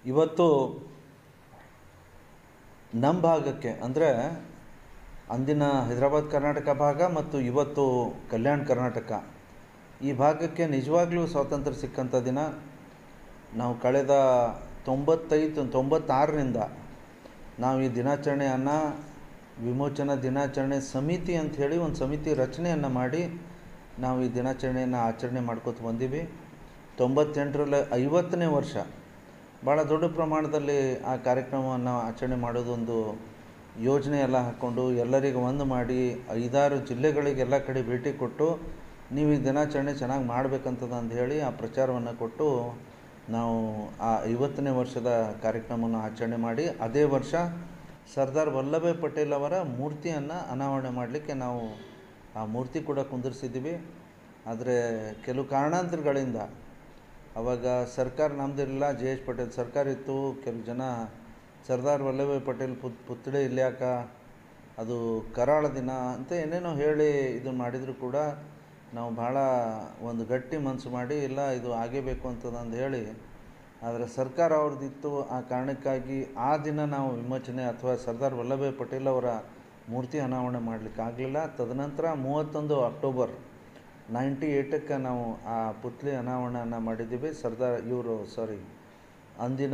ಇವತ್ತು ನಮ್ಮ ಭಾಗಕ್ಕೆ ಅಂದರೆ ಅಂದಿನ ಹೈದರಾಬಾದ್ ಕರ್ನಾಟಕ ಭಾಗ ಮತ್ತು ಇವತ್ತು ಕಲ್ಯಾಣ ಕರ್ನಾಟಕ ಈ ಭಾಗಕ್ಕೆ ನಿಜವಾಗ್ಲೂ ಸ್ವಾತಂತ್ರ್ಯ ಸಿಕ್ಕಂಥ ದಿನ ನಾವು ಕಳೆದ ತೊಂಬತ್ತೈದು ತೊಂಬತ್ತಾರರಿಂದ ನಾವು ಈ ದಿನಾಚರಣೆಯನ್ನು ವಿಮೋಚನಾ ದಿನಾಚರಣೆ ಸಮಿತಿ ಅಂತ ಹೇಳಿ ಒಂದು ಸಮಿತಿ ರಚನೆಯನ್ನು ಮಾಡಿ ನಾವು ಈ ದಿನಾಚರಣೆಯನ್ನು ಆಚರಣೆ ಮಾಡ್ಕೊತ ಬಂದೀವಿ ತೊಂಬತ್ತೆಂಟರಲ್ಲಿ ಐವತ್ತನೇ ವರ್ಷ ಭಾಳ ದೊಡ್ಡ ಪ್ರಮಾಣದಲ್ಲಿ ಆ ಕಾರ್ಯಕ್ರಮವನ್ನು ಆಚರಣೆ ಮಾಡೋದೊಂದು ಯೋಜನೆ ಎಲ್ಲ ಹಾಕ್ಕೊಂಡು ಎಲ್ಲರಿಗೆ ಒಂದು ಮಾಡಿ ಐದಾರು ಜಿಲ್ಲೆಗಳಿಗೆ ಎಲ್ಲ ಕಡೆ ಭೇಟಿ ಕೊಟ್ಟು ನೀವು ಈ ದಿನಾಚರಣೆ ಚೆನ್ನಾಗಿ ಮಾಡಬೇಕಂತದ ಅಂತ ಹೇಳಿ ಆ ಪ್ರಚಾರವನ್ನು ಕೊಟ್ಟು ನಾವು ಆ ಐವತ್ತನೇ ವರ್ಷದ ಕಾರ್ಯಕ್ರಮವನ್ನು ಆಚರಣೆ ಮಾಡಿ ಅದೇ ವರ್ಷ ಸರ್ದಾರ್ ವಲ್ಲಭಾಯ್ ಪಟೇಲ್ ಅವರ ಮೂರ್ತಿಯನ್ನು ಅನಾವರಣೆ ಮಾಡಲಿಕ್ಕೆ ನಾವು ಆ ಮೂರ್ತಿ ಕೂಡ ಕುಂದಿರಿಸಿದ್ದೀವಿ ಆದರೆ ಕೆಲವು ಕಾರಣಾಂತರಗಳಿಂದ ಅವಾಗ ಸರ್ಕಾರ ನಮ್ಮದಿರಲಿಲ್ಲ ಜೆ ಎಚ್ ಪಟೇಲ್ ಸರ್ಕಾರ ಇತ್ತು ಕೆಲವು ಜನ ಸರ್ದಾರ್ ವಲ್ಲಭಾಯ್ ಪಟೇಲ್ ಪುತ್ ಪುತ್ಥಳಿ ಇಲ್ಯಾಕ ಅದು ಕರಾಳ ದಿನ ಅಂತ ಏನೇನೋ ಹೇಳಿ ಇದು ಮಾಡಿದರೂ ಕೂಡ ನಾವು ಭಾಳ ಒಂದು ಗಟ್ಟಿ ಮನಸ್ಸು ಮಾಡಿ ಇಲ್ಲ ಇದು ಆಗೇಬೇಕು ಅಂತದಂದು ಹೇಳಿ ಆದರೆ ಸರ್ಕಾರ ಅವ್ರದ್ದಿತ್ತು ಆ ಕಾರಣಕ್ಕಾಗಿ ಆ ದಿನ ನಾವು ವಿಮೋಚನೆ ಅಥವಾ ಸರ್ದಾರ್ ವಲ್ಲಭಾಯ್ ಪಟೇಲ್ ಅವರ ಮೂರ್ತಿ ಅನಾವರಣೆ ಮಾಡಲಿಕ್ಕೆ ಆಗಲಿಲ್ಲ ತದನಂತರ ಮೂವತ್ತೊಂದು ಅಕ್ಟೋಬರ್ ನೈಂಟಿ ಏಯ್ಟಕ್ಕೆ ನಾವು ಆ ಪುತ್ಲಿ ಅನಾವರಣೆಯನ್ನು ಮಾಡಿದ್ದೀವಿ ಸರ್ದಾರ್ ಇವರು ಸಾರಿ ಅಂದಿನ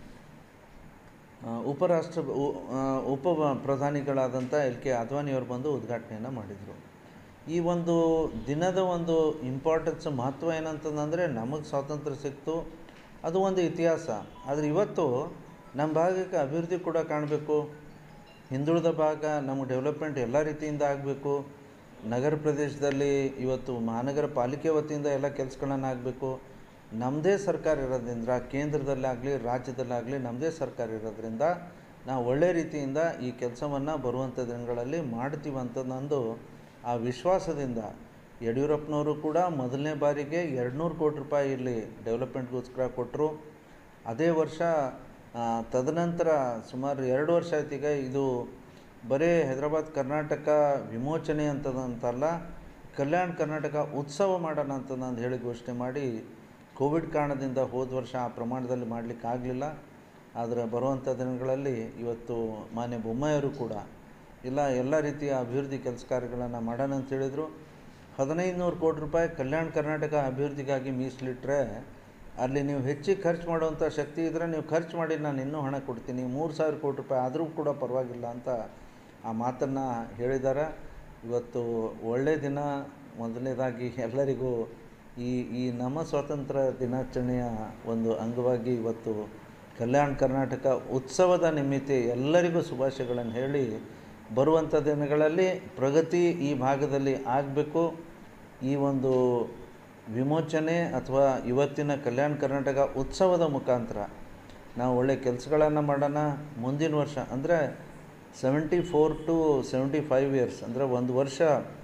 ಆ, ಉಪರಾಷ್ಟ್ರ ಉ- ಆ, ಉಪ ಪ್ರಧಾನಿಗಳಾದಂಥ ಎಲ್ ಕೆ ಅದ್ವಾನಿಯವರು ಬಂದು ಉದ್ಘಾಟನೆಯನ್ನು ಮಾಡಿದರು ಈ ಒಂದು ದಿನದ ಒಂದು ಇಂಪಾರ್ಟೆನ್ಸ್ ಮಹತ್ವ ಏನಂತಂದರೆ ನಮಗೆ ಸ್ವಾತಂತ್ರ್ಯ ಸಿಕ್ತು ಅದು ಒಂದು ಇತಿಹಾಸ ಆದರೆ ಇವತ್ತು ನಮ್ಮ ಭಾಗಕ್ಕೆ ಅಭಿವೃದ್ಧಿ ಕೂಡ ಕಾಣಬೇಕು ಹಿಂದುಳಿದ ಭಾಗ ನಮಗೆ ಡೆವಲಪ್ಮೆಂಟ್ ಎಲ್ಲ ರೀತಿಯಿಂದ ಆಗಬೇಕು ನಗರ ಪ್ರದೇಶದಲ್ಲಿ ಇವತ್ತು ಮಹಾನಗರ ಪಾಲಿಕೆ ವತಿಯಿಂದ ಎಲ್ಲ ಕೆಲಸಗಳನ್ನು ಆಗಬೇಕು ನಮ್ಮದೇ ಸರ್ಕಾರ ಇರೋದ್ರಿಂದ ಕೇಂದ್ರದಲ್ಲಾಗಲಿ ರಾಜ್ಯದಲ್ಲಾಗಲಿ ನಮ್ಮದೇ ಸರ್ಕಾರ ಇರೋದ್ರಿಂದ ನಾವು ಒಳ್ಳೆ ರೀತಿಯಿಂದ ಈ ಕೆಲಸವನ್ನು ಬರುವಂಥ ದಿನಗಳಲ್ಲಿ ಮಾಡ್ತೀವಿ ಅಂತ ನಂದು ಆ ವಿಶ್ವಾಸದಿಂದ ಯಡಿಯೂರಪ್ಪನವರು ಕೂಡ ಮೊದಲನೇ ಬಾರಿಗೆ ಎರಡುನೂರು ಕೋಟಿ ರೂಪಾಯಿ ಇಲ್ಲಿ ಡೆವಲಪ್ಮೆಂಟ್ಗೋಸ್ಕರ ಕೊಟ್ಟರು ಅದೇ ವರ್ಷ ಆ, ತದನಂತರ ಸುಮಾರು ಎರಡು ವರ್ಷ ಆಯ್ತು ಈಗ ಇದು ಬರೀ ಹೈದರಾಬಾದ್ ಕರ್ನಾಟಕ ವಿಮೋಚನೆ ಅಂತದಂತಲ್ಲ ಕಲ್ಯಾಣ ಕರ್ನಾಟಕ ಉತ್ಸವ ಮಾಡೋಣ ಅಂತ ನಾನು ಹೇಳಿ ಘೋಷಣೆ ಮಾಡಿ ಕೋವಿಡ್ ಕಾರಣದಿಂದ ಹೋದ ವರ್ಷ ಆ ಪ್ರಮಾಣದಲ್ಲಿ ಮಾಡಲಿಕ್ಕೆ ಆಗಲಿಲ್ಲ ಆದರೆ ಬರುವಂಥ ದಿನಗಳಲ್ಲಿ ಇವತ್ತು ಮಾನ್ಯ ಬೊಮ್ಮಾಯಿಯವರು ಕೂಡ ಇಲ್ಲ ಎಲ್ಲ ರೀತಿಯ ಅಭಿವೃದ್ಧಿ ಕೆಲಸ ಕಾರ್ಯಗಳನ್ನು ಮಾಡೋಣ ಅಂತ ಹೇಳಿದರು ಹದಿನೈದು ನೂರು ಕೋಟಿ ರೂಪಾಯಿ ಕಲ್ಯಾಣ ಕರ್ನಾಟಕ ಅಭಿವೃದ್ಧಿಗಾಗಿ ಮೀಸಲಿಟ್ಟರೆ ಅಲ್ಲಿ ನೀವು ಹೆಚ್ಚಿಗೆ ಖರ್ಚು ಮಾಡುವಂಥ ಶಕ್ತಿ ಇದ್ದರೆ ನೀವು ಖರ್ಚು ಮಾಡಿ ನಾನು ಇನ್ನೂ ಹಣ ಕೊಡ್ತೀನಿ ಮೂರು ಸಾವಿರ ಕೋಟಿ ರೂಪಾಯಿ ಆದರೂ ಕೂಡ ಪರವಾಗಿಲ್ಲ ಅಂತ ಆ ಮಾತನ್ನು ಹೇಳಿದ್ದಾರೆ ಇವತ್ತು ಒಳ್ಳೆಯ ದಿನ ಮೊದಲನೇದಾಗಿ ಎಲ್ಲರಿಗೂ ಈ ಈ ನಮ್ಮ ಸ್ವಾತಂತ್ರ್ಯ ದಿನಾಚರಣೆಯ ಒಂದು ಅಂಗವಾಗಿ ಇವತ್ತು ಕಲ್ಯಾಣ ಕರ್ನಾಟಕ ಉತ್ಸವದ ನಿಮಿತ್ತ ಎಲ್ಲರಿಗೂ ಶುಭಾಶಯಗಳನ್ನು ಹೇಳಿ ಬರುವಂಥ ದಿನಗಳಲ್ಲಿ ಪ್ರಗತಿ ಈ ಭಾಗದಲ್ಲಿ ಆಗಬೇಕು ಈ ಒಂದು ವಿಮೋಚನೆ ಅಥವಾ ಇವತ್ತಿನ ಕಲ್ಯಾಣ ಕರ್ನಾಟಕ ಉತ್ಸವದ ಮುಖಾಂತರ ನಾವು ಒಳ್ಳೆ ಕೆಲಸಗಳನ್ನು ಮಾಡೋಣ ಮುಂದಿನ ವರ್ಷ ಅಂದರೆ seventy four to seventy five years ಅಂದರೆ ಒಂದು ವರ್ಷ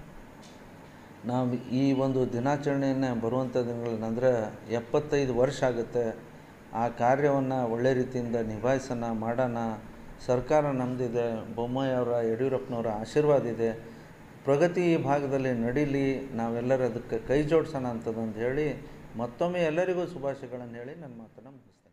ನಾವು ಈ ಒಂದು ದಿನಾಚರಣೆಯನ್ನು ಬರುವಂಥ ದಿನಗಳಲ್ಲಿ ಅಂದರೆ ಎಪ್ಪತ್ತೈದು ವರ್ಷ ಆಗುತ್ತೆ ಆ ಕಾರ್ಯವನ್ನು ಒಳ್ಳೆ ರೀತಿಯಿಂದ ನಿಭಾಯಿಸೋಣ ಮಾಡೋಣ ಸರ್ಕಾರ ನಮ್ಮದಿದೆ ಬೊಮ್ಮಾಯಿ ಅವರ ಯಡಿಯೂರಪ್ಪನವರ ಆಶೀರ್ವಾದ ಇದೆ ಪ್ರಗತಿ ಈ ಭಾಗದಲ್ಲಿ ನಡೀಲಿ ನಾವೆಲ್ಲರೂ ಅದಕ್ಕೆ ಕೈ ಜೋಡಿಸೋಣ ಅಂತದಂದು ಹೇಳಿ ಮತ್ತೊಮ್ಮೆ ಎಲ್ಲರಿಗೂ ಶುಭಾಶಯಗಳನ್ನು ಹೇಳಿ ನನ್ನ ಮಾತನ್ನು ಮುಗಿಸ್ತೀನಿ